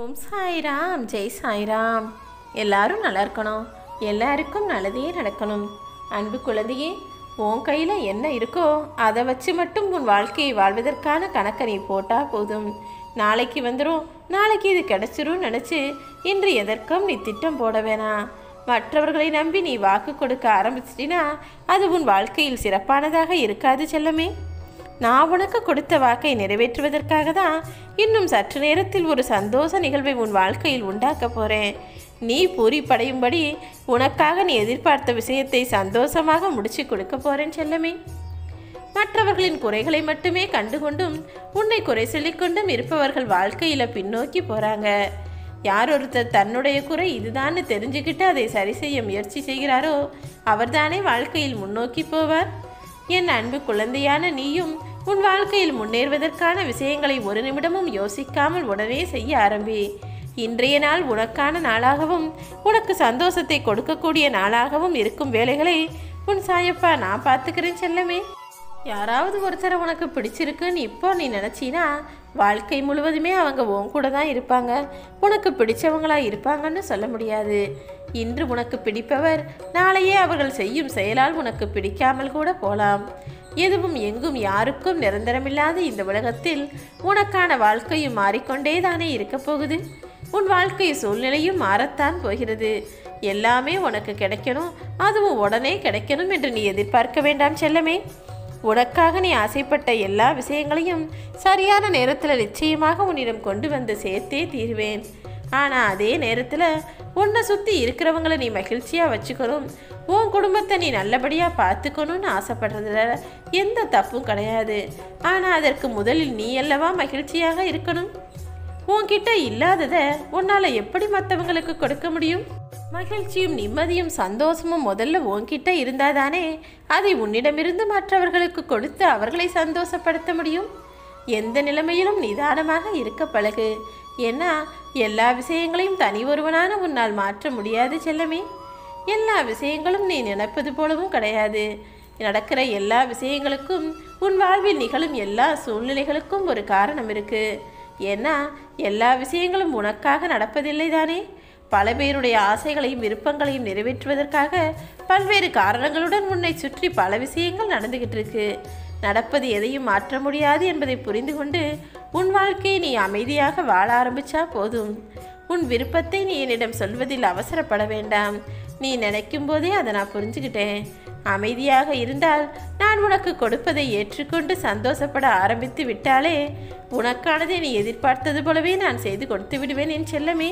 ஓம் சாய்ராம் ஜெய் சாய்ராம் எல்லாரும் நல்லா இருக்கணும் எல்லாருக்கும் நல்லதே நடக்கணும் அன்பு குழந்தையே உன் கையில் என்ன இருக்கோ அதை வச்சு மட்டும் உன் வாழ்க்கையை வாழ்வதற்கான கணக்கை நீ போட்டால் போதும் நாளைக்கு வந்துடும் நாளைக்கு இது கிடைச்சிரும் நினச்சி இன்று எதற்கும் நீ திட்டம் போட வேணாம் மற்றவர்களை நம்பி நீ வாக்கு கொடுக்க ஆரம்பிச்சிட்டினா அது உன் வாழ்க்கையில் சிறப்பானதாக இருக்காது செல்லமே நான் உனக்கு கொடுத்த வாக்கை நிறைவேற்றுவதற்காக தான் இன்னும் சற்று நேரத்தில் ஒரு சந்தோஷ நிகழ்வை உன் வாழ்க்கையில் உண்டாக்க போகிறேன் நீ பூரிப்படையும்படி உனக்காக நீ எதிர்பார்த்த விஷயத்தை சந்தோஷமாக முடிச்சு கொடுக்க போகிறேன் செல்லமே மற்றவர்களின் குறைகளை மட்டுமே கண்டுகொண்டும் உன்னை குறை சொல்லிக்கொண்டும் இருப்பவர்கள் வாழ்க்கையில் பின்னோக்கி போகிறாங்க யார் ஒருத்தர் தன்னுடைய குறை இதுதான்னு தெரிஞ்சுக்கிட்டு அதை சரி செய்ய முயற்சி செய்கிறாரோ அவர்தானே வாழ்க்கையில் முன்னோக்கி போவார் என் அன்பு குழந்தையான நீயும் உன் வாழ்க்கையில் முன்னேறுவதற்கான விஷயங்களை ஒரு நிமிடமும் யோசிக்காமல் உடனே செய்ய ஆரம்பி இன்றைய நாள் உனக்கான நாளாகவும் உனக்கு சந்தோஷத்தை கொடுக்கக்கூடிய நாளாகவும் இருக்கும் வேலைகளை உன் சாயப்பா நான் பார்த்துக்கிறேன் செல்லமே யாராவது ஒருத்தரை உனக்கு பிடிச்சிருக்குன்னு இப்போ நீ நினச்சினா வாழ்க்கை முழுவதுமே அவங்க உன் கூட தான் இருப்பாங்க உனக்கு பிடிச்சவங்களா இருப்பாங்கன்னு சொல்ல முடியாது இன்று உனக்கு பிடிப்பவர் நாளையே அவர்கள் செய்யும் செயலால் உனக்கு பிடிக்காமல் கூட போகலாம் எதுவும் எங்கும் யாருக்கும் நிரந்தரமில்லாத இந்த உலகத்தில் உனக்கான வாழ்க்கையும் மாறிக்கொண்டே தானே இருக்கப் போகுது உன் வாழ்க்கை சூழ்நிலையும் மாறத்தான் போகிறது எல்லாமே உனக்கு கிடைக்கணும் அதுவும் உடனே கிடைக்கணும் என்று நீ எதிர்பார்க்க வேண்டாம் செல்லமே உனக்காக நீ ஆசைப்பட்ட எல்லா விஷயங்களையும் சரியான நேரத்தில் நிச்சயமாக உன்னிடம் கொண்டு வந்து சேர்த்தே தீருவேன் ஆனால் அதே நேரத்தில் உன்னை சுற்றி இருக்கிறவங்கள நீ மகிழ்ச்சியாக வச்சுக்கணும் உன் குடும்பத்தை நீ நல்லபடியாக பார்த்துக்கணும்னு ஆசைப்படுறதுல எந்த தப்பும் கிடையாது ஆனால் அதற்கு முதலில் நீ அல்லவா மகிழ்ச்சியாக இருக்கணும் உன்கிட்ட இல்லாததை உன்னால் எப்படி மற்றவங்களுக்கு கொடுக்க முடியும் மகிழ்ச்சியும் நிம்மதியும் சந்தோஷமும் முதல்ல உன்கிட்ட இருந்தாதானே அதை உன்னிடமிருந்து மற்றவர்களுக்கு கொடுத்து அவர்களை சந்தோஷப்படுத்த முடியும் எந்த நிலைமையிலும் நிதானமாக இருக்க பழகு ஏன்னா எல்லா விஷயங்களையும் தனி ஒருவனான உன்னால் மாற்ற முடியாது செல்லமே எல்லா விஷயங்களும் நீ நினைப்பது போலவும் கிடையாது நடக்கிற எல்லா விஷயங்களுக்கும் உன் வாழ்வில் நிகழும் எல்லா சூழ்நிலைகளுக்கும் ஒரு காரணம் இருக்கு ஏன்னா எல்லா விஷயங்களும் உனக்காக நடப்பதில்லை தானே பல பேருடைய ஆசைகளையும் விருப்பங்களையும் நிறைவேற்றுவதற்காக பல்வேறு காரணங்களுடன் உன்னை சுற்றி பல விஷயங்கள் நடந்துகிட்டு இருக்கு நடப்பது எதையும் மாற்ற முடியாது என்பதை புரிந்து கொண்டு உன் வாழ்க்கையை நீ அமைதியாக வாழ ஆரம்பிச்சா போதும் உன் விருப்பத்தை நீ என்னிடம் சொல்வதில் அவசரப்பட வேண்டாம் நீ நினைக்கும் போதே அதை நான் புரிஞ்சுக்கிட்டேன் அமைதியாக இருந்தால் நான் உனக்கு கொடுப்பதை ஏற்றுக்கொண்டு சந்தோஷப்பட ஆரம்பித்து விட்டாலே உனக்கானதை நீ எதிர்பார்த்தது போலவே நான் செய்து கொடுத்து விடுவேன் என் செல்லமே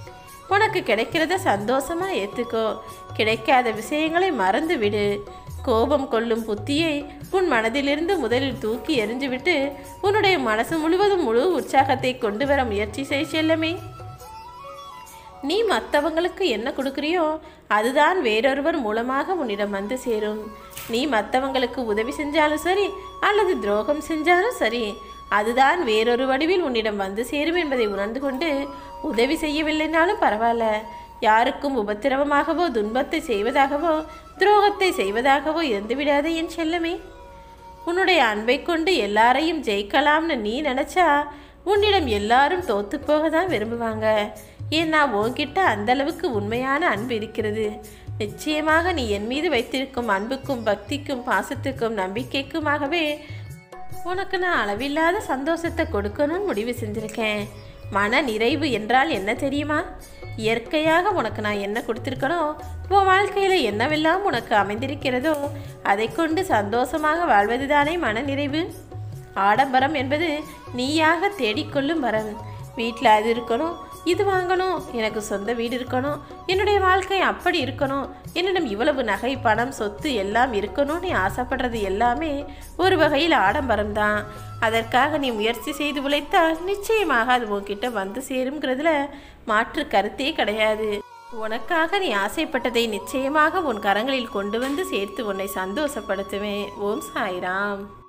உனக்கு கிடைக்கிறத சந்தோஷமா ஏற்றுக்கோ கிடைக்காத விஷயங்களை மறந்து விடு கோபம் கொள்ளும் புத்தியை உன் மனதிலிருந்து முதலில் தூக்கி எறிஞ்சுவிட்டு உன்னுடைய மனசு முழுவதும் முழு உற்சாகத்தை கொண்டு வர முயற்சி செய் செல்லமே நீ மற்றவங்களுக்கு என்ன கொடுக்குறியோ அதுதான் வேறொருவர் மூலமாக உன்னிடம் வந்து சேரும் நீ மற்றவங்களுக்கு உதவி செஞ்சாலும் சரி அல்லது துரோகம் செஞ்சாலும் சரி அதுதான் வேறொரு வடிவில் உன்னிடம் வந்து சேரும் என்பதை உணர்ந்து கொண்டு உதவி செய்யவில்லைனாலும் பரவாயில்ல யாருக்கும் உபத்திரவமாகவோ துன்பத்தை செய்வதாகவோ துரோகத்தை செய்வதாகவோ இருந்து விடாதே என் செல்லமே உன்னுடைய அன்பை கொண்டு எல்லாரையும் ஜெயிக்கலாம்னு நீ நினச்சா உன்னிடம் எல்லாரும் தோத்து போக தான் விரும்புவாங்க ஏன்னா உன்கிட்ட அந்த அளவுக்கு உண்மையான அன்பு இருக்கிறது நிச்சயமாக நீ என் மீது வைத்திருக்கும் அன்புக்கும் பக்திக்கும் பாசத்துக்கும் நம்பிக்கைக்குமாகவே உனக்கு நான் அளவில்லாத சந்தோஷத்தை கொடுக்கணும்னு முடிவு செஞ்சுருக்கேன் மன நிறைவு என்றால் என்ன தெரியுமா இயற்கையாக உனக்கு நான் என்ன கொடுத்துருக்கனோ உன் வாழ்க்கையில் என்னவெல்லாம் உனக்கு அமைந்திருக்கிறதோ அதை கொண்டு சந்தோஷமாக வாழ்வதுதானே மன நிறைவு ஆடம்பரம் என்பது நீயாக தேடிக்கொள்ளும் வரம் வீட்டில் அது இருக்கணும் இது வாங்கணும் எனக்கு சொந்த வீடு இருக்கணும் என்னுடைய வாழ்க்கை அப்படி இருக்கணும் என்னிடம் இவ்வளவு நகை பணம் சொத்து எல்லாம் இருக்கணும்னு ஆசைப்படுறது எல்லாமே ஒரு வகையில் ஆடம்பரம் தான் அதற்காக நீ முயற்சி செய்து உழைத்தால் நிச்சயமாக அது உன்கிட்ட வந்து சேருங்கிறதுல மாற்று கருத்தே கிடையாது உனக்காக நீ ஆசைப்பட்டதை நிச்சயமாக உன் கரங்களில் கொண்டு வந்து சேர்த்து உன்னை சந்தோஷப்படுத்துவேன் ஓம் சாய்ராம்